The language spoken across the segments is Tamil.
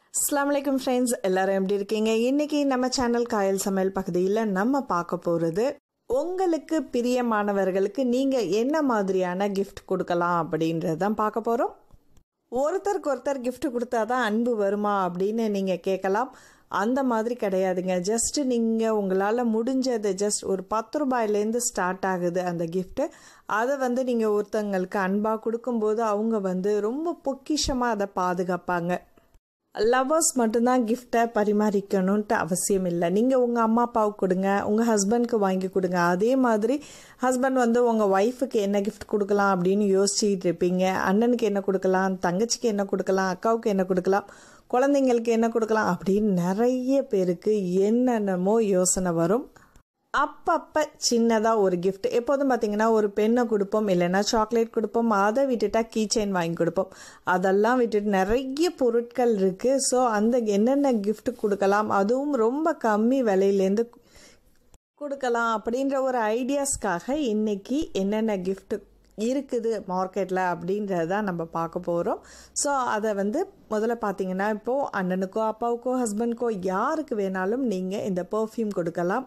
அஸ்லாம் வலைக்கம் ஃப்ரெண்ட்ஸ் எல்லாரும் எப்படி இருக்கீங்க இன்னைக்கு நம்ம சேனல் காயல் சமையல் பகுதியில் நம்ம பார்க்க போகிறது உங்களுக்கு பிரியமானவர்களுக்கு நீங்கள் என்ன மாதிரியான கிஃப்ட் கொடுக்கலாம் அப்படின்றது தான் பார்க்க போகிறோம் ஒருத்தருக்கு ஒருத்தர் gift கொடுத்தா தான் அன்பு வருமா அப்படின்னு நீங்கள் கேட்கலாம் அந்த மாதிரி கிடையாதுங்க ஜஸ்ட் நீங்கள் உங்களால் முடிஞ்சது ஜஸ்ட் ஒரு பத்து ரூபாயிலேருந்து ஸ்டார்ட் ஆகுது அந்த gift அதை வந்து நீங்கள் ஒருத்தங்களுக்கு அன்பாக கொடுக்கும்போது அவங்க வந்து ரொம்ப பொக்கிஷமாக அதை பாதுகாப்பாங்க லவ்வர்ஸ் மட்டும்தான் கிஃப்டை பரிமாறிக்கணுன்ட்டு அவசியம் இல்லை நீங்கள் உங்கள் அம்மா அப்பாவுக்கு கொடுங்க உங்கள் ஹஸ்பண்ட்க்கு வாங்கி கொடுங்க அதே மாதிரி ஹஸ்பண்ட் வந்து உங்கள் ஒய்ஃபுக்கு என்ன கிஃப்ட் கொடுக்கலாம் அப்படின்னு யோசிச்சுட்டு இருப்பீங்க அண்ணனுக்கு என்ன கொடுக்கலாம் தங்கச்சிக்கு என்ன கொடுக்கலாம் அக்காவுக்கு என்ன கொடுக்கலாம் குழந்தைங்களுக்கு என்ன கொடுக்கலாம் அப்படின்னு நிறைய பேருக்கு என்னென்னமோ யோசனை வரும் அப்பப்போ சின்னதாக ஒரு gift எப்போதும் பார்த்தீங்கன்னா ஒரு பெண்ணை கொடுப்போம் இல்லைன்னா சாக்லேட் கொடுப்போம் அதை விட்டுட்டா கீ செயின் வாங்கி கொடுப்போம் அதெல்லாம் விட்டுட்டு நிறைய பொருட்கள் இருக்குது ஸோ அந்த என்னென்ன gift கொடுக்கலாம் அதுவும் ரொம்ப கம்மி விலையிலேருந்து கொடுக்கலாம் அப்படின்ற ஒரு ஐடியாஸ்க்காக இன்னைக்கு என்னென்ன gift இருக்குது மார்க்கெட்டில் அப்படின்றத நம்ம பார்க்க போகிறோம் ஸோ அதை வந்து முதல்ல பார்த்தீங்கன்னா இப்போது அண்ணனுக்கோ அப்பாவுக்கோ ஹஸ்பண்ட்க்கோ யாருக்கு வேணாலும் நீங்கள் இந்த பர்ஃப்யூம் கொடுக்கலாம்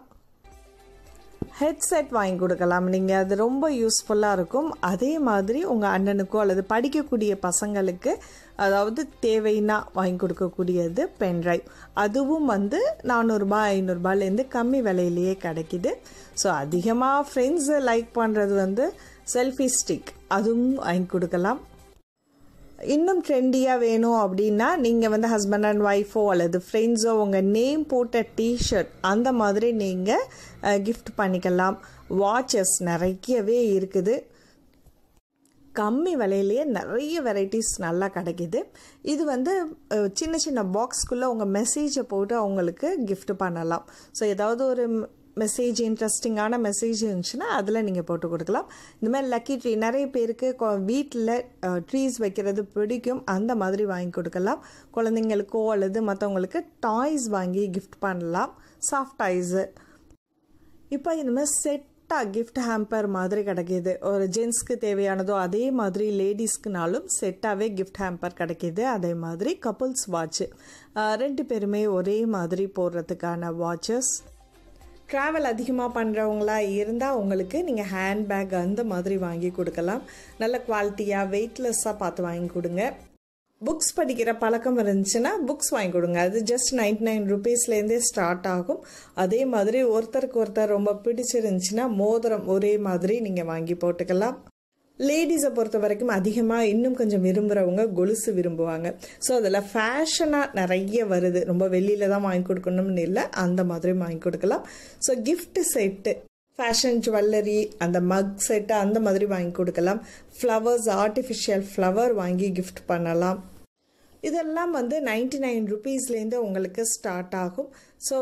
ஹெட்செட் வாங்கி கொடுக்கலாம் நீங்கள் அது ரொம்ப யூஸ்ஃபுல்லாக இருக்கும் அதே மாதிரி உங்கள் அண்ணனுக்கோ அல்லது படிக்கக்கூடிய பசங்களுக்கு அதாவது தேவைன்னா வாங்கி கொடுக்கக்கூடியது பென்ட்ரைவ் அதுவும் வந்து நானூறுரூபா ஐநூறுரூபாலேருந்து கம்மி விலையிலேயே கிடைக்கிது ஸோ அதிகமாக ஃப்ரெண்ட்ஸ் லைக் பண்ணுறது வந்து செல்ஃபி ஸ்டிக் அதுவும் வாங்கி கொடுக்கலாம் இன்னும் ட்ரெண்டியாக வேணும் அப்படின்னா நீங்கள் வந்து ஹஸ்பண்ட் அண்ட் ஒய்ஃபோ அல்லது ஃப்ரெண்ட்ஸோ உங்கள் நேம் போட்ட டிஷர்ட் அந்த மாதிரி நீங்கள் கிஃப்ட் பண்ணிக்கலாம் வாட்சஸ் நிறையவே இருக்குது கம்மி விலையிலேயே நிறைய வெரைட்டிஸ் நல்லா கிடைக்கிது இது வந்து அஹ், சின்ன சின்ன பாக்ஸ்க்குள்ளே உங்கள் மெசேஜை போட்டு அவங்களுக்கு gift பண்ணலாம் ஸோ ஏதாவது ஒரு மெசேஜ் இன்ட்ரெஸ்டிங்கான மெசேஜ் இருந்துச்சுன்னா அதில் நீங்கள் போட்டு கொடுக்கலாம் இந்த மாதிரி லக்கி ட்ரீ நிறைய பேருக்கு வீட்டில் ட்ரீஸ் வைக்கிறது பிடிக்கும் அந்த மாதிரி வாங்கி கொடுக்கலாம் குழந்தைங்களுக்கோ அல்லது மற்றவங்களுக்கு டாய்ஸ் வாங்கி gift பண்ணலாம் சாஃப்ட் டாய்ஸு இப்போ இந்த மாதிரி செட்டாக கிஃப்ட் ஹேம்பர் மாதிரி கிடைக்கிது ஒரு ஜென்ஸ்க்கு தேவையானதோ அதே மாதிரி லேடிஸ்க்குனாலும் செட்டாகவே கிஃப்ட் ஹேம்பர் கிடைக்கிது அதே மாதிரி கப்புள்ஸ் வாட்ச்சு ரெண்டு பேருமே ஒரே மாதிரி போடுறதுக்கான வாட்சஸ் ட்ராவல் அதிகமாக பண்ணுறவங்களா இருந்தால் உங்களுக்கு நீங்கள் ஹேண்ட்பேக் அந்த மாதிரி வாங்கி கொடுக்கலாம் நல்ல குவாலிட்டியாக வெயிட்லெஸ்ஸாக பார்த்து வாங்கி கொடுங்க புக்ஸ் படிக்கிற பழக்கம் இருந்துச்சுன்னா புக்ஸ் வாங்கி கொடுங்க அது ஜஸ்ட் நைன்டி நைன் ருபீஸ்லேருந்தே ஸ்டார்ட் ஆகும் அதே மாதிரி ஒருத்தருக்கு ஒருத்தர் ரொம்ப பிடிச்சிருந்துச்சுன்னா மோதிரம் ஒரே மாதிரி நீங்கள் வாங்கி போட்டுக்கலாம் லேடிஸை பொறுத்த வரைக்கும் அதிகமாக இன்னும் கொஞ்சம் விரும்புகிறவங்க கொலுசு விரும்புவாங்க ஸோ அதில் ஃபேஷனாக நிறைய வருது ரொம்ப வெளியில் தான் வாங்கி கொடுக்கணும்னு இல்லை அந்த மாதிரி வாங்கி கொடுக்கலாம் so gift set fashion jewellery அந்த மக் செட்டு அந்த மாதிரி வாங்கி கொடுக்கலாம் ஃப்ளவர்ஸ் ஆர்டிஃபிஷியல் ஃப்ளவர் வாங்கி gift பண்ணலாம் இதெல்லாம் வந்து நைன்டி நைன் ருபீஸ்லேருந்து உங்களுக்கு ஸ்டார்ட் ஆகும் ஸோ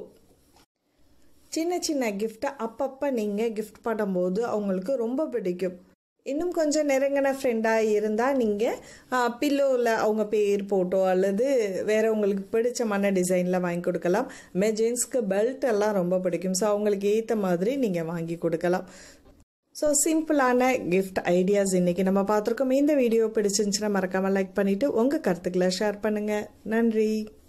சின்ன சின்ன கிஃப்ட்டை அப்பப்போ நீங்கள் கிஃப்ட் பண்ணும்போது அவங்களுக்கு ரொம்ப பிடிக்கும் இன்னும் கொஞ்சம் நெருங்கின ஃப்ரெண்டாக இருந்தால் நீங்கள் பில்லோவில் அவங்க பேர் போட்டோ அல்லது வேற உங்களுக்கு பிடிச்சமான டிசைனில் வாங்கி கொடுக்கலாம் மே ஜென்ஸ்க்கு பெல்ட் எல்லாம் ரொம்ப பிடிக்கும் ஸோ அவங்களுக்கு ஏற்ற மாதிரி நீங்கள் வாங்கி கொடுக்கலாம் ஸோ சிம்பிளான கிஃப்ட் ஐடியாஸ் இன்றைக்கி நம்ம பார்த்துருக்கோம் இந்த வீடியோ பிடிச்சிருந்துச்சுன்னா மறக்காமல் லைக் பண்ணிவிட்டு உங்கள் கருத்துக்களை ஷேர் பண்ணுங்கள் நன்றி